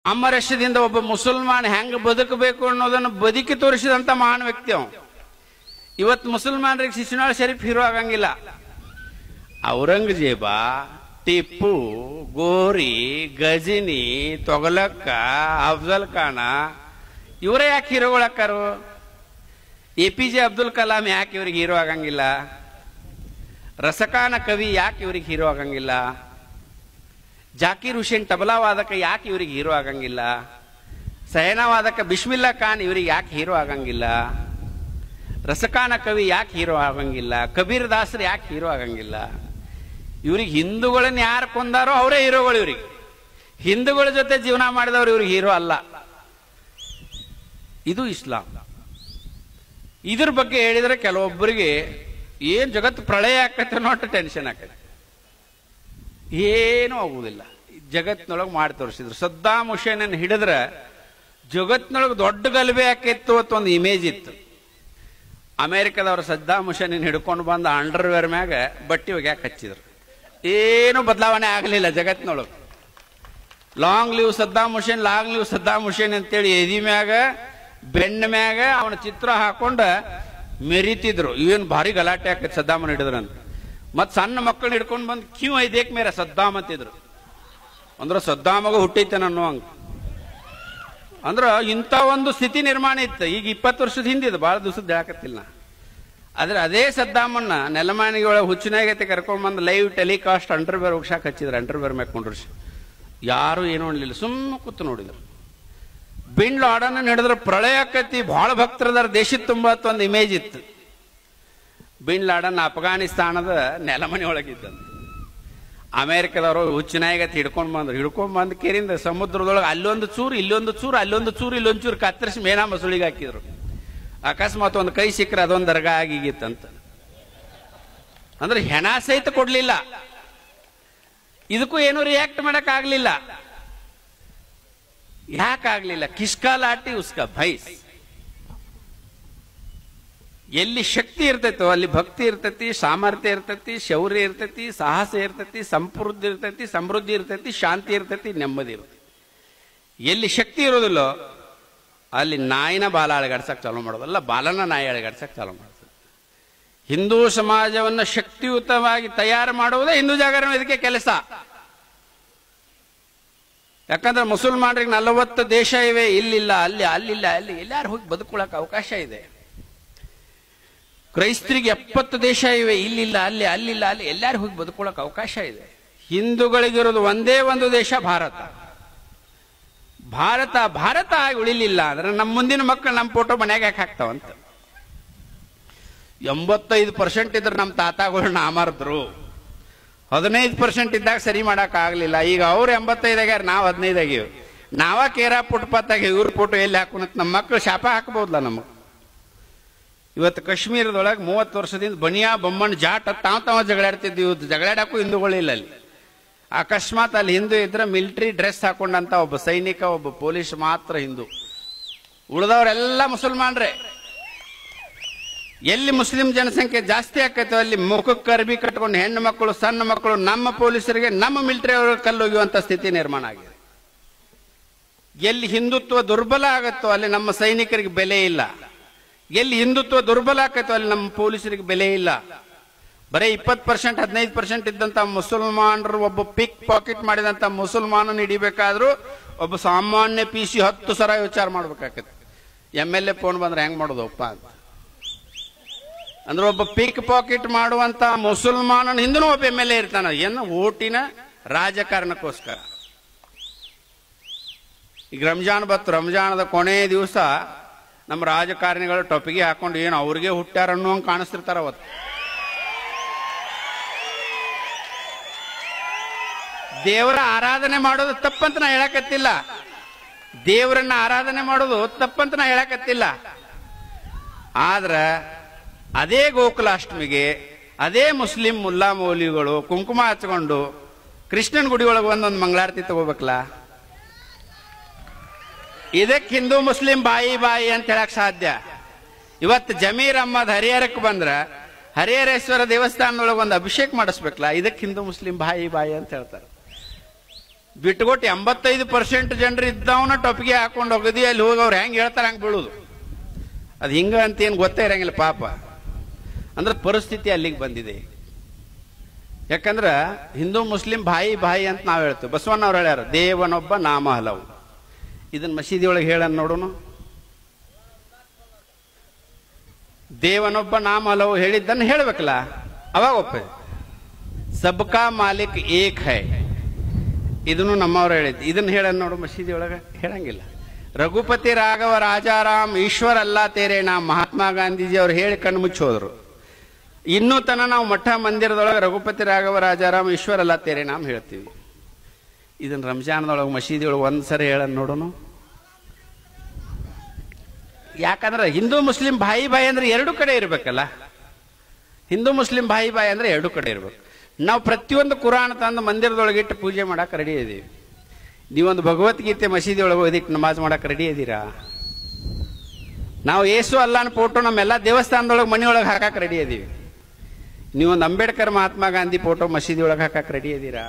ಅಮರಸ್ಯದಿಂದ ಒಬ್ಬ ಮುಸಲ್ಮಾನ್ ಹೆಂಗ್ ಬದುಕಬೇಕು ಅನ್ನೋದನ್ನು ಬದುಕಿ ತೋರಿಸಿದಂತ ಮಹಾನ್ ವ್ಯಕ್ತಿ ಅವ ಇವತ್ತು ಮುಸಲ್ಮಾನರಿಗೆ ಶಿಶುನಾಳ್ ಶರೀಫ್ ಹೀರೋ ಆಗಂಗಿಲ್ಲ ಔರಂಗಜೇಬ ಟಿಪ್ಪು ಗೋರಿ ಗಜಿನಿ ತೊಗಲಕ್ಕ ಅಫ್ಜಲ್ ಖಾನ ಇವರೇ ಯಾಕೆ ಹೀರೋಗಳಾಕಾರು A P J Abdul Kalam ಯಾಕೆ ಇವ್ರಿಗೆ ಹೀರೋ ಆಗಂಗಿಲ್ಲ ರಸಕಾನ ಕವಿ ಯಾಕೆ ಇವ್ರಿಗೆ ಹೀರೋ ಆಗಂಗಿಲ್ಲ ಜಾಕೀರ್ ಹುಸೇನ್ ತಬಲಾ ವಾದಕ ಯಾಕೆ ಇವ್ರಿಗೆ ಹೀರೋ ಆಗಂಗಿಲ್ಲ ಸಹನಾ ವಾದಕ ಬಿಸ್ಮಿಲ್ಲಾ ಖಾನ್ ಇವ್ರಿಗೆ ಯಾಕೆ ಹೀರೋ ಆಗಂಗಿಲ್ಲ ರಸಕಾನ ಕವಿ ಯಾಕೆ ಹೀರೋ ಆಗಂಗಿಲ್ಲ ಕಬೀರ್ ದಾಸರು ಯಾಕೆ ಹೀರೋ ಆಗಂಗಿಲ್ಲ ಇವ್ರಿಗೆ ಹಿಂದೂಗಳನ್ನ ಯಾರು ಕೊಂದಾರೋ ಅವರೇ ಹೀರೋಗಳು ಇವ್ರಿಗೆ ಹಿಂದೂಗಳ ಜೊತೆ ಜೀವನ ಮಾಡಿದವರು ಇವ್ರಿಗೆ ಹೀರೋ ಅಲ್ಲ ಇದು ಇಸ್ಲಾಂ ಇದ್ರ ಬಗ್ಗೆ ಹೇಳಿದ್ರೆ ಕೆಲವೊಬ್ಬರಿಗೆ ಏನ್ ಜಗತ್ತು ಪ್ರಳಯ ಆಕತ್ತೆ ಅನ್ನೋ ಟೆನ್ಷನ್ ಆಕತ್ತೆ ಏನೂ ಆಗುವುದಿಲ್ಲ ಜಗತ್ತಿನೊಳಗೆ ಮಾಡಿ ತೋರಿಸಿದ್ರು ಸದ್ದಾಮ್ ಹುಸೇನನ್ನು ಹಿಡಿದ್ರೆ ಜಗತ್ತಿನೊಳಗೆ ದೊಡ್ಡ ಗಲಭೆ ಆಕಿತ್ತು ಅಂತ ಒಂದು ಇಮೇಜ್ ಇತ್ತು ಅಮೇರಿಕದವರು ಸದ್ದಾಮ್ ಹುಸೇನ್ ಹಿಡ್ಕೊಂಡು ಬಂದ ಅಂಡರ್ವೇರ್ ಮ್ಯಾಗ ಬಟ್ಟಿ ಒಗ್ಯಾಕೆ ಹಚ್ಚಿದ್ರು ಏನು ಬದಲಾವಣೆ ಆಗಲಿಲ್ಲ ಜಗತ್ತಿನೊಳಗೆ long live Saddam Hussein long live Saddam Hussein ಅಂತೇಳಿ ಎದಿ ಮ್ಯಾಗ ಬೆನ್ನ ಮ್ಯಾಗ ಅವನ ಚಿತ್ರ ಹಾಕೊಂಡ ಮೆರಿತಿದ್ರು ಇವೇನು ಭಾರಿ ಗಲಾಟೆ ಆಕೈತೆ ಸದ್ದಾಮನ ಹಿಡಿದ್ರಂತ ಮತ್ ಸಣ್ಣ ಮಕ್ಕಳನ್ನ ಹಿಡ್ಕೊಂಡು ಬಂದು ಕ್ಯೂ ಐದೇಕ್ ಮೇರ ಸದ್ದಾಮ್ ಅಂತಿದ್ರು ಅಂದ್ರ ಸದ್ದಾಮಗ ಹುಟ್ಟೈತೆ ಅನ್ನೋ ಹಂಗ ಅಂದ್ರ ಇಂಥ ಒಂದು ಸ್ಥಿತಿ ನಿರ್ಮಾಣ ಇತ್ತು ಈಗ ಇಪ್ಪತ್ತು ವರ್ಷದ ಹಿಂದಿದ್ದು ಬಹಳ ದಿವಸದ ಹೇಳಕತ್ತಿಲ್ಲ ನಾ. ಆದ್ರೆ ಅದೇ ಸದ್ದಾಮನ್ನ ನೆಲಮಾನಿಗೆ ಒಳಗೆ ಹುಚ್ಚಿನಾಗೈತೆ ಕರ್ಕೊಂಡ್ ಬಂದು ಲೈವ್ ಟೆಲಿಕಾಸ್ಟ್ ಅಂಡರ್ವೇರ್ ಹೋಗ್ಸಾಕ್ ಹಚ್ಚಿದ್ರು ಅಂಡರ್ವೇರ್ ಮ್ಯಾಗ ಕೊಂಡ್ರಿಸಿ ಯಾರು ಏನು ಅನ್ಲಿಲ್ಲ ಸುಮ್ಮ ಕೂತು ನೋಡಿದ್ರು ಬಿನ್ ಲಾಡನ್ನ ಹಿಡಿದ್ರೆ ಪ್ರಳಯ ಆಕತಿ ಬಹಳ ಭಕ್ತರದಾರ ದೇಶದ ತುಂಬ ಅಂತ ಒಂದು ಇಮೇಜ್ ಇತ್ತು ಬಿನ್ ಲಾಡನ್ ಅಫ್ಘಾನಿಸ್ತಾನದ ನೆಲಮನೆ ಒಳಗಿದ್ದಂತ ಅಮೇರಿಕದವರು ಹುಚ್ಚಿನಾಯಿಗತಿ ಹಿಡ್ಕೊಂಡು ಬಂದ್ರು ಹಿಡ್ಕೊಂಡು ಬಂದು ಕೇರಿಂದ ಸಮುದ್ರದೊಳಗೆ ಅಲ್ಲೊಂದು ಚೂರು ಇಲ್ಲೊಂದು ಚೂರು ಅಲ್ಲೊಂದು ಚೂರು ಇಲ್ಲೊಂದು ಚೂರು ಕತ್ತರಿಸಿ ಮೇನಾ ಮಸುಳಿಗೆ ಹಾಕಿದ್ರು ಅಕಸ್ಮಾತ್ ಒಂದು ಕೈ ಸಿಕ್ಕರೆ ಅದೊಂದು ದರ್ಗ ಆಗಿಗಿತ್ತಂತ ಅಂದ್ರೆ ಹೆಣ ಸಹಿತ ಕೊಡ್ಲಿಲ್ಲ ಇದಕ್ಕೂ ಏನು ರಿಯಾಕ್ಟ್ ಮಾಡಕ್ ಆಗ್ಲಿಲ್ಲ ಯಾಕಾಗ್ಲಿಲ್ಲ ಕಿಸ್ಕಾ ಲಾಟಿ ಉಸ್ಕಾ ಭೈಸ್ ಎಲ್ಲಿ ಶಕ್ತಿ ಇರ್ತೈತೋ ಅಲ್ಲಿ ಭಕ್ತಿ ಇರ್ತೈತಿ ಸಾಮರ್ಥ್ಯ ಇರ್ತೈತಿ ಶೌರ್ಯ ಇರ್ತೈತಿ ಸಾಹಸ ಇರ್ತೈತಿ ಸಂಪೃದ್ಧಿ ಇರ್ತೈತಿ ಸಮೃದ್ಧಿ ಇರ್ತೈತಿ ಶಾಂತಿ ಇರ್ತೈತಿ ನೆಮ್ಮದಿ ಇರ್ತೈತಿ ಎಲ್ಲಿ ಶಕ್ತಿ ಇರೋದಿಲ್ಲೋ ಅಲ್ಲಿ ನಾಯಿನ ಬಾಲ ಅಳಗಾಡ್ಸಕ್ ಚಾಲೂ ಮಾಡೋದಲ್ಲ ಬಾಲನ ನಾಯಿ ಅಳಗಾಡ್ಸಕ್ ಚಾಲೂ ಮಾಡೋದು ಹಿಂದೂ ಸಮಾಜವನ್ನು ಶಕ್ತಿಯುತವಾಗಿ ತಯಾರು ಮಾಡುವುದೇ ಹಿಂದೂ ಜಾಗರಣ ಇದಕ್ಕೆ ಕೆಲಸ ಯಾಕಂದ್ರೆ ಮುಸಲ್ಮಾನರಿಗೆ ನಲವತ್ತು ದೇಶ ಇವೆ ಇಲ್ಲಿಲ್ಲ ಅಲ್ಲಿ ಅಲ್ಲಿಲ್ಲ ಅಲ್ಲಿ ಎಲ್ಲಾರು ಹೋಗಿ ಬದುಕೊಳ್ಳಕ್ಕೆ ಅವಕಾಶ ಇದೆ ಕ್ರೈಸ್ತರಿಗೆ ಎಪ್ಪತ್ತು ದೇಶ ಇವೆ ಇಲ್ಲಿಲ್ಲ ಅಲ್ಲಿ ಅಲ್ಲಿಲ್ಲ ಅಲ್ಲಿ ಎಲ್ಲಾರು ಹೋಗಿ ಬದುಕೊಳ್ಳಕ್ಕೆ ಅವಕಾಶ ಇದೆ ಹಿಂದೂಗಳಿಗಿರೋದು ಒಂದೇ ಒಂದು ದೇಶ ಭಾರತ ಭಾರತ ಭಾರತ ಆಗಿ ಉಳಿಲಿಲ್ಲ ಅಂದ್ರೆ ನಮ್ಮ ಮುಂದಿನ ಮಕ್ಕಳು ನಮ್ಮ ಫೋಟೋ ಮನ್ಯಾಗ ಯಾಕೆ ಹಾಕ್ತಾವಂತ ಎಂಬತ್ತೈದು ಪರ್ಸೆಂಟ್ ಇದ್ರೆ ನಮ್ಮ ತಾತಾಗಳು ನಾಮರ್ದ್ರು ಹದಿನೈದು ಪರ್ಸೆಂಟ್ ಇದ್ದಾಗ ಸರಿ ಮಾಡಕ್ ಆಗ್ಲಿಲ್ಲ ಈಗ ಅವ್ರು ಎಂಬತ್ತೈದಾಗ್ಯಾರ ನಾವು ಹದಿನೈದು ಆಗಿವಿ ನಾವ ಕೇರ ಪುಟ್ಪತ್ತಾಗ ಇವ್ರ ಫೋಟೋ ಎಲ್ಲಿ ಹಾಕೋಣತ್ ನಮ್ಮ ಮಕ್ಕಳು ಶಾಪ ಹಾಕ್ಬೋದಲ್ಲ ನಮಗೆ ಇವತ್ತು ಕಾಶ್ಮೀರದೊಳಗೆ ಮೂವತ್ತು ವರ್ಷದಿಂದ ಬನಿಯಾ ಬೊಮ್ಮಣ್ಣ ಜಾಟ್ ತಾವ್ ತಾವ ಜಗಳಾಡ್ತಿದ್ವಿ ಇವತ್ತು ಜಗಳಾಡಕ್ಕೂ ಹಿಂದೂಗಳಿಲ್ಲ ಅಲ್ಲಿ ಅಕಸ್ಮಾತ್ ಅಲ್ಲಿ ಹಿಂದೂ ಇದ್ರೆ ಮಿಲಿಟರಿ ಡ್ರೆಸ್ ಹಾಕೊಂಡಂತ ಒಬ್ಬ ಸೈನಿಕ ಒಬ್ಬ ಪೊಲೀಸ್ ಮಾತ್ರ ಹಿಂದೂ ಉಳಿದವರೆಲ್ಲ ಮುಸಲ್ಮಾನ್ರೆ ಎಲ್ಲಿ ಮುಸ್ಲಿಂ ಜನಸಂಖ್ಯೆ ಜಾಸ್ತಿ ಆಕೈತೋ ಅಲ್ಲಿ ಮುಖಕ್ಕೆ ಅರ್ಬಿ ಕಟ್ಕೊಂಡು ಹೆಣ್ಣು ಮಕ್ಕಳು ಸಣ್ಣ ಮಕ್ಕಳು ನಮ್ಮ ಪೊಲೀಸರಿಗೆ ನಮ್ಮ ಮಿಲಿಟರಿ ಅವರು ಕಲ್ಲೊಯ್ಯುವಂತ ಸ್ಥಿತಿ ನಿರ್ಮಾಣ ಆಗಿದೆ ಎಲ್ಲಿ ಹಿಂದುತ್ವ ದುರ್ಬಲ ಆಗತ್ತೋ ಅಲ್ಲಿ ನಮ್ಮ ಸೈನಿಕರಿಗೆ ಬೆಲೆ ಇಲ್ಲ ಎಲ್ಲಿ ಹಿಂದುತ್ವ ದುರ್ಬಲ ಆಕೈತೋ ಅಲ್ಲಿ ನಮ್ಮ ಪೊಲೀಸರಿಗೆ ಬೆಲೆ ಇಲ್ಲ ಬರೀ ಇಪ್ಪತ್ತು ಪರ್ಸೆಂಟ್ ಹದಿನೈದು ಪರ್ಸೆಂಟ್ ಇದ್ದಂತ ಮುಸಲ್ಮಾನರು ಒಬ್ಬ ಪಿಕ್ ಪಾಕೆಟ್ ಮಾಡಿದಂತ ಮುಸಲ್ಮಾನನ ಹಿಡಿಬೇಕಾದ್ರೂ ಒಬ್ಬ ಸಾಮಾನ್ಯ ಪಿ ಸಿ ಹತ್ತು ಸರ ವಿಚಾರ ಮಾಡ್ಬೇಕಾಗತ್ತೆ ಎಮ್ ಎಲ್ ಎ ಫೋನ್ ಬಂದ್ರೆ ಹೆಂಗ್ ಮಾಡೋದಪ್ಪ ಅಂತ ಅಂದ್ರೆ ಒಬ್ಬ ಪಿಕ್ ಪಾಕೆಟ್ ಮಾಡುವಂತ ಮುಸಲ್ಮಾನನ ಹಿಂದೂ ಒಬ್ಬ ಎಮ್ ಎಲ್ ಎ ಇರ್ತಾನ ಏನು ಓಟಿನ ರಾಜಕಾರಣಕ್ಕೋಸ್ಕರ ಈಗ ರಂಜಾನ್ ಬತ್ತು ರಂಜಾನದ ಕೊನೆ ದಿವಸ ನಮ್ಮ ರಾಜಕಾರಣಿಗಳು ಟೊಪಿಗೆ ಹಾಕೊಂಡು ಏನು ಅವ್ರಿಗೆ ಹುಟ್ಟ್ಯಾರ ಅನ್ನೋಂಗ್ ಕಾಣಿಸ್ತಿರ್ತಾರ ಅವತ್ತು ದೇವರ ಆರಾಧನೆ ಮಾಡೋದು ತಪ್ಪಂತ ನಾ ಹೇಳಕತ್ತಿಲ್ಲ ದೇವರನ್ನ ಆರಾಧನೆ ಮಾಡೋದು ತಪ್ಪಂತ ನಾ ಹೇಳಕತ್ತಿಲ್ಲ ಆದ್ರ ಅದೇ ಗೋಕುಲಾಷ್ಟಮಿಗೆ ಅದೇ ಮುಸ್ಲಿಂ ಮುಲ್ಲಾ ಮೌಲಿಗಳು ಕುಂಕುಮ ಹಚ್ಕೊಂಡು ಕೃಷ್ಣನ್ ಗುಡಿ ಒಳಗೆ ಒಂದೊಂದು ಮಂಗಳಾರತಿ ತಗೋಬೇಕಲ್ಲ ಇದಕ್ಕೆ ಹಿಂದೂ ಮುಸ್ಲಿಂ ಬಾಯಿ ಬಾಯಿ ಅಂತ ಹೇಳಕ್ ಸಾಧ್ಯ ಇವತ್ತು ಜಮೀರ್ ಅಹ್ಮದ್ ಹರಿಹರಕ್ಕೆ ಬಂದ್ರ ಹರಿಹರೇಶ್ವರ ದೇವಸ್ಥಾನದೊಳಗೆ ಒಂದು ಅಭಿಷೇಕ್ ಮಾಡಿಸ್ಬೇಕಲ್ಲ ಇದಕ್ಕೆ ಹಿಂದೂ ಮುಸ್ಲಿಂ ಬಾಯಿ ಬಾಯಿ ಅಂತ ಹೇಳ್ತಾರೆ ಬಿಟ್ಕೊಟ್ಟು ಎಂಬತ್ತೈದು ಪರ್ಸೆಂಟ್ ಜನರು ಇದ್ದವನ ಟೊಪ್ಪಿಗೆ ಹಾಕೊಂಡು ಹೋಗದಿ ಅಲ್ಲಿ ಹೋಗಿ ಅವ್ರು ಹೆಂಗೆ ಹೇಳ್ತಾರೆ ಹಂಗೆ ಬೀಳುದು ಅದು ಹಿಂಗ ಅಂತ ಏನು ಗೊತ್ತೇ ಇರಂಗಿಲ್ಲ ಪಾಪ ಅಂದ್ರೆ ಪರಿಸ್ಥಿತಿ ಅಲ್ಲಿಗೆ ಬಂದಿದೆ ಯಾಕಂದ್ರೆ ಹಿಂದೂ ಮುಸ್ಲಿಂ ಬಾಯಿ ಬಾಯಿ ಅಂತ ನಾವು ಹೇಳ್ತೇವೆ ಬಸವಣ್ಣ ಅವ್ರು ಹೇಳ್ಯಾರ ದೇವನೊಬ್ಬ ನಾಮ ಹಲವು ಇದನ್ನ ಮಸೀದಿ ಒಳಗೆ ಹೇಳನ್ ನೋಡೋಣ ದೇವನೊಬ್ಬ ನಾಮ ಹಲವು ಹೇಳಿದ್ದನ್ನು ಹೇಳ್ಬೇಕಲ್ಲ ಅವಾಗ ಒಪ್ಪ ಸಬ್ಕಾ ಮಾಲಿಕ್ ಏಕ್ ಹೈ ಇದನ್ನು ನಮ್ಮವ್ರು ಹೇಳಿದ್ದು ಇದನ್ನ ಹೇಳನ್ ನೋಡು ಮಸೀದಿ ಒಳಗೆ ಹೇಳಂಗಿಲ್ಲ ರಘುಪತಿ ರಾಘವ ರಾಜಾರಾಮ್ ಈಶ್ವರ್ ಅಲ್ಲ ತೇರೆ ನಾ ಮಹಾತ್ಮ ಗಾಂಧೀಜಿ ಅವ್ರು ಹೇಳಿ ಕಣ್ಣು ಮುಚ್ಚೋದ್ರು ಇನ್ನೂ ತನ ನಾವು ಮಠ ಮಂದಿರದೊಳಗೆ ರಘುಪತಿ ರಾಘವ ರಾಜಾರಾಮ್ ಈಶ್ವರ್ ಅಲ್ಲ ತೇರೆ ನಾಮ್ ಹೇಳ್ತೀವಿ ಇದನ್ನ ರಂಜಾನದೊಳಗೆ ಮಸೀದಿ ಒಳಗೆ ಒಂದ್ ಸರಿ ಹೇಳನ್ ನೋಡೋಣ ಯಾಕಂದ್ರೆ ಹಿಂದೂ ಮುಸ್ಲಿಂ ಬಾಯಿ ಬಾಯಿ ಅಂದ್ರೆ ಎರಡು ಕಡೆ ಇರ್ಬೇಕಲ್ಲ ಹಿಂದೂ ಮುಸ್ಲಿಂ ಬಾಯಿ ಬಾಯಿ ಅಂದ್ರೆ ಎರಡು ಕಡೆ ಇರ್ಬೇಕು ನಾವು ಪ್ರತಿಯೊಂದು ಕುರಾನ್ ತಂದು ಮಂದಿರದೊಳಗೆ ಇಟ್ಟು ಪೂಜೆ ಮಾಡಕ್ಕೆ ರೆಡಿ ಇದೀವಿ ನೀವೊಂದು ಭಗವದ್ಗೀತೆ ಮಸೀದಿ ಒಳಗೆ ಓದಿಟ್ಟು ನಮಾಜ್ ಮಾಡಕ್ಕೆ ರೆಡಿ ಇದೀರಾ ನಾವು ಏಸು ಅಲ್ಲಾನ ಫೋಟೋ ನಮ್ಮೆಲ್ಲ ದೇವಸ್ಥಾನದೊಳಗೆ ಮನೆಯೊಳಗೆ ಹಾಕಕ್ಕೆ ರೆಡಿ ಇದೀವಿ ನೀವೊಂದು ಅಂಬೇಡ್ಕರ್ ಮಹಾತ್ಮ ಗಾಂಧಿ ಫೋಟೋ ಮಸೀದಿ ಒಳಗೆ ಹಾಕಕ್ಕೆ ರೆಡಿ ಇದೀರಾ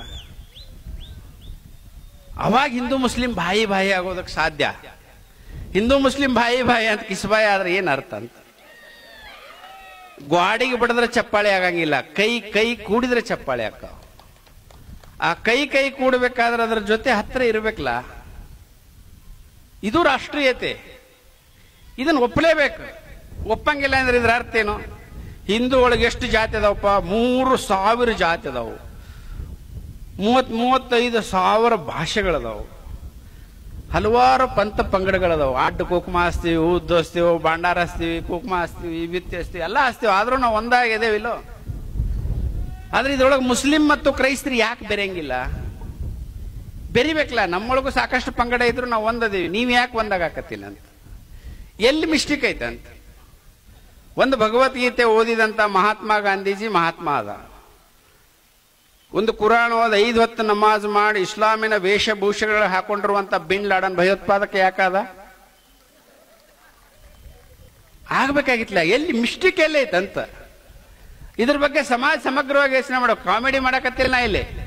ಅವಾಗ ಹಿಂದೂ ಮುಸ್ಲಿಂ ಬಾಯಿ ಬಾಯಿ ಆಗೋದಕ್ಕೆ ಸಾಧ್ಯ ಹಿಂದೂ ಮುಸ್ಲಿಂ ಬಾಯಿ ಬಾಯಿ ಅಂತ ಕಿಸ್ಬಾಯಿ ಆದ್ರೆ ಏನ್ ಅರ್ಥ ಅಂತ ಗ್ವಾಡಿಗೆ ಬಡಿದ್ರೆ ಚಪ್ಪಾಳೆ ಆಗಂಗಿಲ್ಲ ಕೈ ಕೈ ಕೂಡಿದ್ರೆ ಚಪ್ಪಾಳೆ ಆಕ ಆ ಕೈ ಕೈ ಕೂಡಬೇಕಾದ್ರೆ ಅದ್ರ ಜೊತೆ ಹತ್ರ ಇರ್ಬೇಕಲ್ಲ ಇದು ರಾಷ್ಟ್ರೀಯತೆ ಇದನ್ನ ಒಪ್ಪಲೇಬೇಕು ಒಪ್ಪಂಗಿಲ್ಲ ಅಂದ್ರೆ ಇದ್ರ ಅರ್ಥ ಏನು ಹಿಂದೂ ಒಳಗೆ ಎಷ್ಟು ಜಾತಿ ಅದಾವಪ್ಪ ಮೂರು ಸಾವಿರ ಜಾತಿ ಅದಾವು ಮೂವತ್ ಮೂವತ್ತೈದು ಸಾವಿರ ಭಾಷೆಗಳದಾವು ಹಲವಾರು ಪಂಥ ಪಂಗಡಗಳದಾವು ಅಡ್ಡ ಕುಕುಮ ಹಚ್ತೀವಿ ಉದ್ದು ಹಚ್ತೀವಿ ಬಾಂಡಾರ ಹಚ್ತೀವಿ ಕುಕುಮ ಹಚ್ತೀವಿ ಬಿತ್ತಿ ಹಚ್ತೀವಿ ಎಲ್ಲ ಹಚ್ತೀವಿ ಆದ್ರೂ ನಾವು ಒಂದಾಗಿದ್ದೇವಿಲ್ಲೋ ಆದ್ರೆ ಇದ್ರೊಳಗೆ ಮುಸ್ಲಿಂ ಮತ್ತು ಕ್ರೈಸ್ತರು ಯಾಕೆ ಬೆರೆಯಂಗಿಲ್ಲ ಬೆರಿಬೇಕಲ್ಲ ನಮ್ಮೊಳಗೂ ಸಾಕಷ್ಟು ಪಂಗಡ ಇದ್ರು ನಾವು ಒಂದದೀವಿ ನೀವ್ ಯಾಕೆ ಒಂದಾಗಕತ್ತಿಲ್ಲ ಅಂತ ಎಲ್ಲಿ ಮಿಸ್ಟೇಕ್ ಐತೆ ಅಂತ ಒಂದು ಭಗವದ್ಗೀತೆ ಓದಿದಂತ ಮಹಾತ್ಮ ಗಾಂಧೀಜಿ ಮಹಾತ್ಮ ಅದ ಒಂದು ಕುರಾನ್ ಓದ್ ಐದು ಹೊತ್ತು ನಮಾಜ್ ಮಾಡಿ ಇಸ್ಲಾಮಿನ ವೇಷಭೂಷೆಗಳು ಹಾಕೊಂಡಿರುವಂತ ಬಿನ್ ಲಾಡನ್ ಭಯೋತ್ಪಾದಕ ಯಾಕಾದ ಆಗ್ಬೇಕಾಗಿತ್ಲ ಎಲ್ಲಿ ಮಿಸ್ಟೇಕ್ ಎಲ್ಲ ಐತಂತ ಇದ್ರ ಬಗ್ಗೆ ಸಮಾಜ ಸಮಗ್ರವಾಗಿ ಯೋಚನೆ ಮಾಡೋ ಕಾಮಿಡಿ ಮಾಡಕತ್ತಿಲ್ಲ ನಾ ಇಲ್ಲಿ